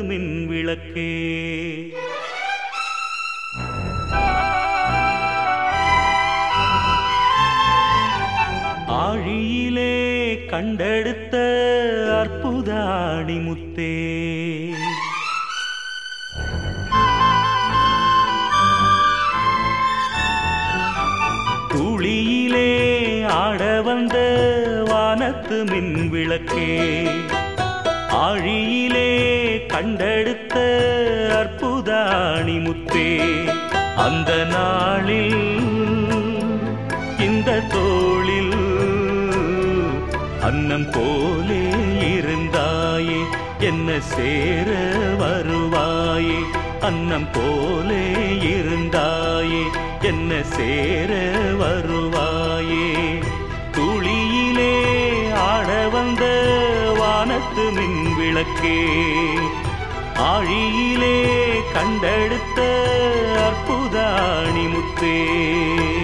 மின் விளக்கே ஆழியிலே கண்டெடுத்த அற்புத ஆணிமுத்தே துளியிலே ஆட வந்த வானத்து மின் விளக்கே ஆழியிலே கண்டெடுத்த அற்புத ஆணிமுத்தே அந்த நாளில் இந்த தோளில் அன்னம் போலே இருந்தாயே என்ன சேர வருவாயே அன்னம் போலே இருந்தாயே என்ன சேர வருவாயே துளியிலே ஆட வந்த வானத்து மின் விளக்கே ஆழியிலே கண்டெடுத்த அற்புதாணி முத்தே